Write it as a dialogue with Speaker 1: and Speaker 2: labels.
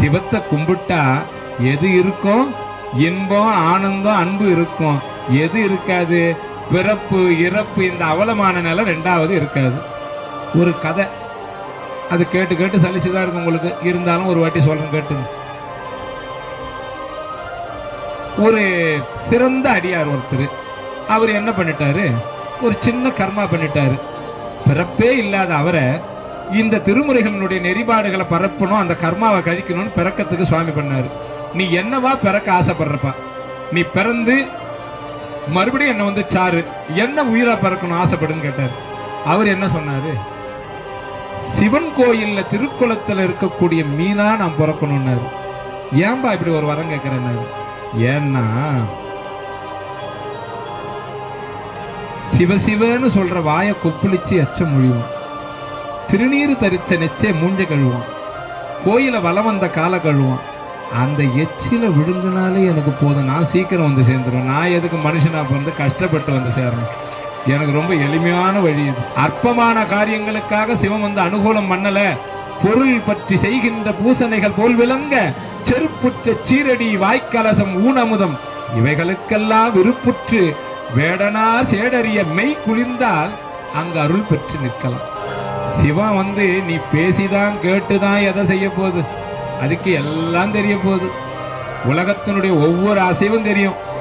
Speaker 1: சிவத்தை கும்பிட்டா எது இருக்கும் இன்பம் ஆனந்தம் அன்பு இருக்கும் எது இருக்காது பிறப்பு இறப்பு இந்த அவலமான நிலை ரெண்டாவது இருக்காது ஒரு கதை அது கேட்டு கேட்டு சலிச்சுதான் இருக்கும் உங்களுக்கு இருந்தாலும் ஒரு வாட்டி சொல்றேன் கேட்டுங்க ஒரு சிறந்த அடியார் ஒருத்தர் அவர் என்ன பண்ணிட்டாரு ஒரு சின்ன கர்மா பண்ணிட்டாரு பிறப்பே இல்லாத அவரை இந்த திருமுறைகளினுடைய நெறிபாடுகளை பரப்பணும் அந்த கர்மாவை கழிக்கணும்னு பிறக்கத்துக்கு சுவாமி பண்ணாரு நீ என்னவா பிறக்க ஆசைப்படுறப்பா நீ பிறந்து மறுபடியும் என்ன வந்து சாரு என்ன உயிரா பிறக்கணும் ஆசைப்படுன்னு கேட்டார் அவர் என்ன சொன்னாரு சிவன் கோயில்ல திருக்குளத்துல இருக்கக்கூடிய மீனா நான் பிறக்கணும்னாரு ஏன்பா இப்படி ஒரு வரம் கேட்கிறேன்னாரு ஏன்னா சிவசிவன்னு சொல்ற வாயை கொப்பளிச்சு எச்ச மொழிவான் திருநீர் தரிச்ச நெச்சை மூஞ்ச கழுவான் கோயில வலம் வந்த காலை கழுவான் அந்த எச்சில விழுங்கினாலே எனக்கு போதும் நான் சீக்கிரம் வந்து சேர்ந்துருவேன் நான் எதுக்கு மனுஷனா பிறந்து கஷ்டப்பட்டு வந்து சேரணும் எனக்கு ரொம்ப எளிமையான வழி இது அற்பமான காரியங்களுக்காக சிவம் வந்து அனுகூலம் பண்ணல பொருள் பற்றி செய்கின்ற பூசணைகள் போல் விளங்க செருப்புற்ற சீரடி வாய்க்கலசம் ஊனமுதம் இவைகளுக்கெல்லாம் விருப்புற்று வேடனார் சேடறிய மெய் குளிர்ந்தால் அங்கு அருள் பெற்று நிற்கலாம் சிவன் வந்து நீ பேசிதான் கேட்டுதான் எதை செய்ய போகுது அதுக்கு எல்லாம் தெரிய போகுது உலகத்தினுடைய ஒவ்வொரு அசைவும் தெரியும்